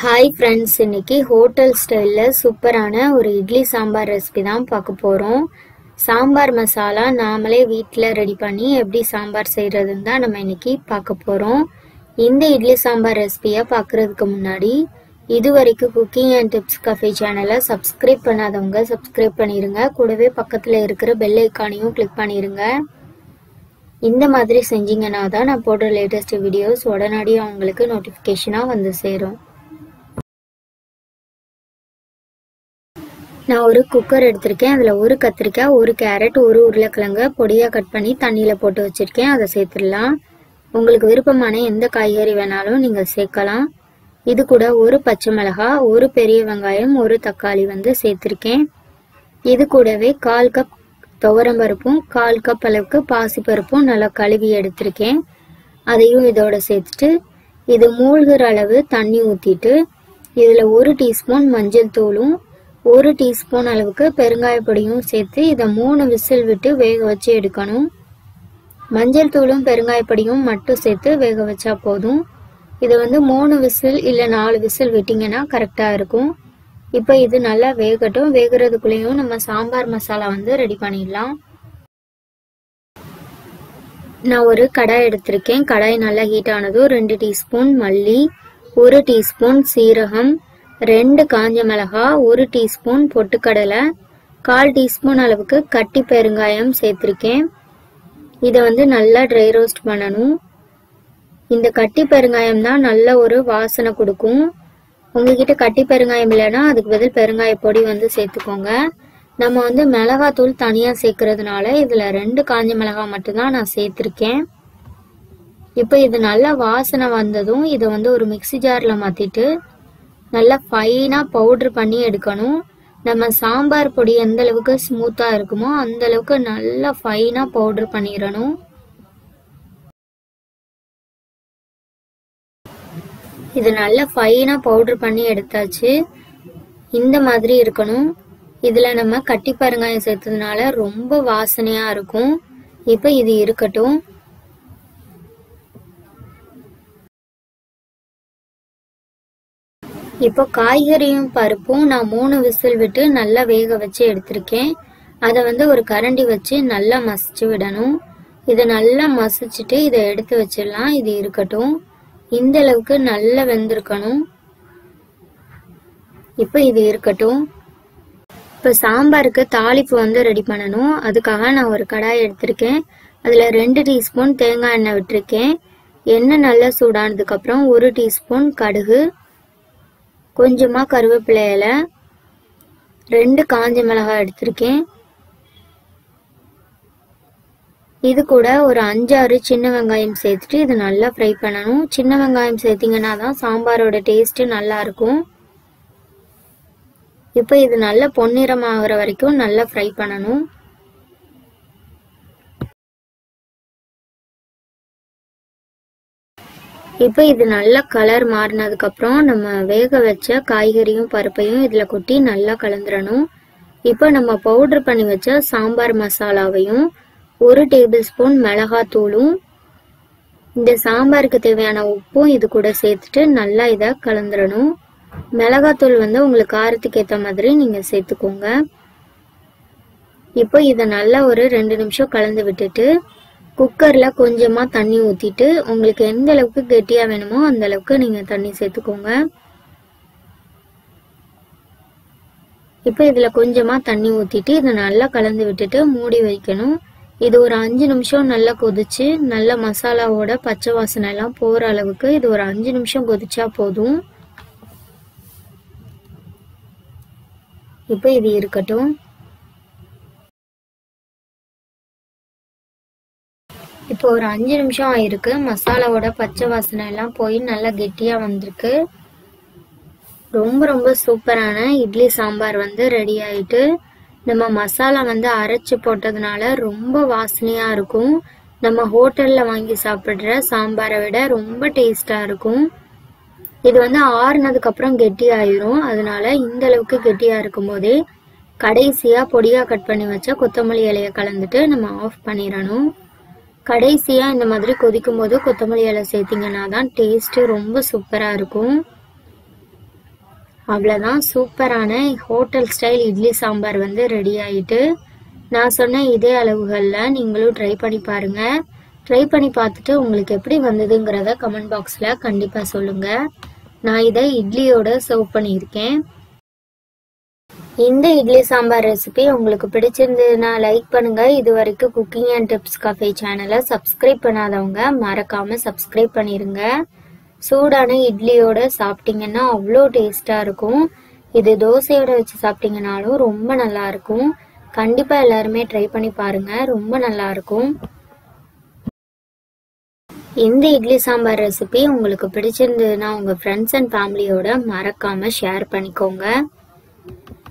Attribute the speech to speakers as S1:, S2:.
S1: hi friends இன்னைக்கு hotel ஸ்டைலில் சூப்பரான ஒரு இட்லி சாம்பார் ரெசிபி தான் பார்க்க போகிறோம் சாம்பார் மசாலா நாமளே வீட்டில் ரெடி பண்ணி எப்படி சாம்பார் செய்கிறதுன்னு தான் நம்ம இன்னைக்கு பார்க்க போகிறோம் இந்த இட்லி சாம்பார் ரெசிபியை பார்க்குறதுக்கு முன்னாடி இது வரைக்கும் குக்கிங் அண்ட் டிப்ஸ் கஃபே சேனலை சப்ஸ்கிரைப் பண்ணாதவங்க சப்ஸ்கிரைப் பண்ணிடுங்க கூடவே பக்கத்தில் இருக்கிற பெல் ஐக்கானையும் கிளிக் பண்ணிடுங்க இந்த மாதிரி செஞ்சீங்கன்னா தான் நான் போடுற லேட்டஸ்ட் வீடியோஸ் உடனடியாக உங்களுக்கு நோட்டிஃபிகேஷனாக வந்து சேரும் நான் ஒரு குக்கர் எடுத்திருக்கேன் அதில் ஒரு கத்திரிக்காய் ஒரு கேரட் ஒரு உருளைக்கிழங்கு பொடியாக கட் பண்ணி தண்ணியில் போட்டு வச்சுருக்கேன் அதை சேர்த்துடலாம் உங்களுக்கு விருப்பமான எந்த காய்கறி வேணாலும் நீங்கள் சேர்க்கலாம் இது கூட ஒரு பச்சை மிளகாய் ஒரு பெரிய வெங்காயம் ஒரு தக்காளி வந்து சேர்த்துருக்கேன் இது கூடவே கால் கப் துவரம்பருப்பும் கால் கப் அளவுக்கு பாசிப்பருப்பும் நல்லா கழுவி எடுத்திருக்கேன் அதையும் இதோட சேர்த்துட்டு இது மூழ்கிற அளவு தண்ணி ஊற்றிட்டு இதில் ஒரு டீஸ்பூன் மஞ்சள் தூளும் ஒரு டீஸ்பூன் அளவுக்கு பெருங்காய பொடியும் சேர்த்து இதை மூணு விசில் விட்டு வேக வச்சு எடுக்கணும் மஞ்சள் தூளும் பெருங்காய பொடியும் மட்டும் சேர்த்து வேக வச்சா போதும் இதை வந்து மூணு விசில் இல்லை நாலு விசில் விட்டிங்கன்னா கரெக்டாக இருக்கும் இப்போ இது நல்லா வேகட்டும் வேகிறதுக்குள்ளேயும் நம்ம சாம்பார் மசாலா வந்து ரெடி பண்ணிடலாம் நான் ஒரு கடாய் எடுத்திருக்கேன் கடாய் நல்லா ஹீட் ஆனதும் ரெண்டு டீஸ்பூன் மல்லி ஒரு டீஸ்பூன் சீரகம் ரெண்டு காஞ்ச மிளகா ஒரு டீஸ்பூன் பொட்டுக்கடலை கால் டீஸ்பூன் அளவுக்கு கட்டி பெருங்காயம் சேர்த்துருக்கேன் இதை வந்து நல்லா ட்ரை ரோஸ்ட் பண்ணணும் இந்த கட்டி பெருங்காயம் தான் நல்ல ஒரு வாசனை கொடுக்கும் உங்ககிட்ட கட்டி பெருங்காயம் இல்லைன்னா அதுக்கு பதில் பெருங்காய பொடி வந்து சேர்த்துக்கோங்க நம்ம வந்து மிளகாத்தூள் தனியாக சேர்க்கறதுனால இதில் ரெண்டு காஞ்ச மிளகாய் மட்டும்தான் நான் சேர்த்துருக்கேன் இப்போ இது நல்லா வாசனை வந்ததும் இதை வந்து ஒரு மிக்சி ஜாரில் மாற்றிட்டு நல்லா ஃபைனாக பவுட்ரு பண்ணி எடுக்கணும் நம்ம சாம்பார் பொடி எந்த அளவுக்கு ஸ்மூத்தாக இருக்குமோ அந்த அளவுக்கு நல்லா ஃபைனாக பவுட்ரு பண்ணிடணும் இது நல்லா ஃபைனாக பவுட்ரு பண்ணி எடுத்தாச்சு இந்த மாதிரி இருக்கணும் இதில் நம்ம கட்டி பெருங்காயம் சேர்த்ததுனால ரொம்ப வாசனையாக இருக்கும் இப்போ இது இருக்கட்டும் இப்போ காய்கறியும் பருப்பும் நான் மூணு விசில் விட்டு நல்லா வேக வச்சு எடுத்திருக்கேன் அதை வந்து ஒரு கரண்டி வச்சு நல்லா மசிச்சு விடணும் இதை நல்லா மசிச்சுட்டு இதை எடுத்து வச்சிடலாம் இது இருக்கட்டும் இந்த அளவுக்கு நல்லா வெந்திருக்கணும் இப்போ இது இருக்கட்டும் இப்போ சாம்பாருக்கு தாளிப்பு வந்து ரெடி பண்ணணும் அதுக்காக நான் ஒரு கடாய் எடுத்திருக்கேன் அதில் ரெண்டு டீஸ்பூன் தேங்காய் எண்ணெய் விட்டுருக்கேன் எண்ணெய் நல்லா சூடானதுக்கப்புறம் ஒரு டீஸ்பூன் கடுகு கொஞ்சமாக கருவேப்பிலை இலை ரெண்டு காஞ்ச மிளகாய் எடுத்திருக்கேன் இது கூட ஒரு அஞ்சாறு சின்ன வெங்காயம் சேர்த்துட்டு இதை நல்லா ஃப்ரை பண்ணணும் சின்ன வெங்காயம் சேர்த்திங்கன்னா தான் சாம்பாரோட டேஸ்ட்டு நல்லா இருக்கும் இப்போ இது நல்லா பொன்னிறமாகிற வரைக்கும் நல்லா ஃப்ரை பண்ணணும் இப்போ இது நல்ல கலர் மாறினதுக்கப்புறம் நம்ம வேக வச்ச காய்கறியும் பருப்பையும் இதில் கொட்டி நல்லா கலந்துடணும் இப்போ நம்ம பவுட்ரு பண்ணி வச்ச சாம்பார் மசாலாவையும் ஒரு டேபிள் ஸ்பூன் மிளகாத்தூளும் இந்த சாம்பாருக்கு தேவையான உப்பும் இது கூட சேர்த்துட்டு நல்லா இதை கலந்துடணும் மிளகாத்தூள் வந்து உங்களுக்கு காரத்துக்கு ஏற்ற மாதிரி நீங்கள் சேர்த்துக்கோங்க இப்போ இதை நல்லா ஒரு ரெண்டு நிமிஷம் கலந்து விட்டுட்டு குக்கரில் கொஞ்சமாக தண்ணி ஊற்றிட்டு உங்களுக்கு எந்த அளவுக்கு கெட்டியாக வேணுமோ அந்த அளவுக்கு நீங்கள் தண்ணி சேர்த்துக்கோங்க இப்போ இதில் கொஞ்சமாக தண்ணி ஊற்றிட்டு இதை நல்லா கலந்து விட்டுட்டு மூடி வைக்கணும் இது ஒரு அஞ்சு நிமிஷம் நல்லா கொதிச்சு நல்ல மசாலாவோட பச்சை வாசனை எல்லாம் போகிற அளவுக்கு இது ஒரு அஞ்சு நிமிஷம் கொதிச்சா போதும் இப்போ இது இருக்கட்டும் இப்போ ஒரு அஞ்சு நிமிஷம் ஆயிருக்கு மசாலாவோட பச்சை வாசனை எல்லாம் போய் நல்லா கெட்டியாக வந்திருக்கு ரொம்ப ரொம்ப சூப்பரான இட்லி சாம்பார் வந்து ரெடி ஆயிட்டு நம்ம மசாலா வந்து அரைச்சி போட்டதுனால ரொம்ப வாசனையாக இருக்கும் நம்ம ஹோட்டலில் வாங்கி சாப்பிட்ற சாம்பாரை விட ரொம்ப டேஸ்டாக இருக்கும் இது வந்து ஆறுனதுக்கப்புறம் கெட்டி ஆயிரும் அதனால இந்த அளவுக்கு கெட்டியாக இருக்கும் போதே கடைசியாக பொடியாக கட் பண்ணி வச்ச கொத்தமல்லி இலையை கலந்துட்டு நம்ம ஆஃப் பண்ணிடணும் கடைசியாக இந்த மாதிரி கொதிக்கும் போது கொத்தமல்லி இலை சேர்த்திங்கன்னா தான் டேஸ்ட்டு ரொம்ப சூப்பராக இருக்கும் அவ்வளோதான் சூப்பரான ஹோட்டல் ஸ்டைல் இட்லி சாம்பார் வந்து ரெடி ஆயிட்டு நான் சொன்ன இதே அளவுகளில் நீங்களும் ட்ரை பண்ணி பாருங்க ட்ரை பண்ணி பார்த்துட்டு உங்களுக்கு எப்படி வந்ததுங்கிறத கமெண்ட் பாக்ஸில் கண்டிப்பாக சொல்லுங்க நான் இதை இட்லியோட சர்வ் பண்ணியிருக்கேன் இந்த இட்லி சாம்பார் ரெசிபி உங்களுக்கு பிடிச்சிருந்ததுன்னா லைக் பண்ணுங்க இது வரைக்கும் குக்கிங் அண்ட் டிப்ஸ் கஃபே சேனலை சப்ஸ்கிரைப் பண்ணாதவங்க மறக்காம சப்ஸ்கிரைப் பண்ணிருங்க சூடான இட்லியோட சாப்பிட்டீங்கன்னா அவ்வளோ டேஸ்டா இருக்கும் இது தோசையோட வச்சு சாப்பிட்டீங்கனாலும் ரொம்ப நல்லா இருக்கும் கண்டிப்பா எல்லாருமே ட்ரை பண்ணி பாருங்க ரொம்ப நல்லா இருக்கும் இந்த இட்லி சாம்பார் ரெசிபி உங்களுக்கு பிடிச்சிருந்ததுன்னா உங்க ஃப்ரெண்ட்ஸ் அண்ட் ஃபேமிலியோட மறக்காம ஷேர் பண்ணிக்கோங்க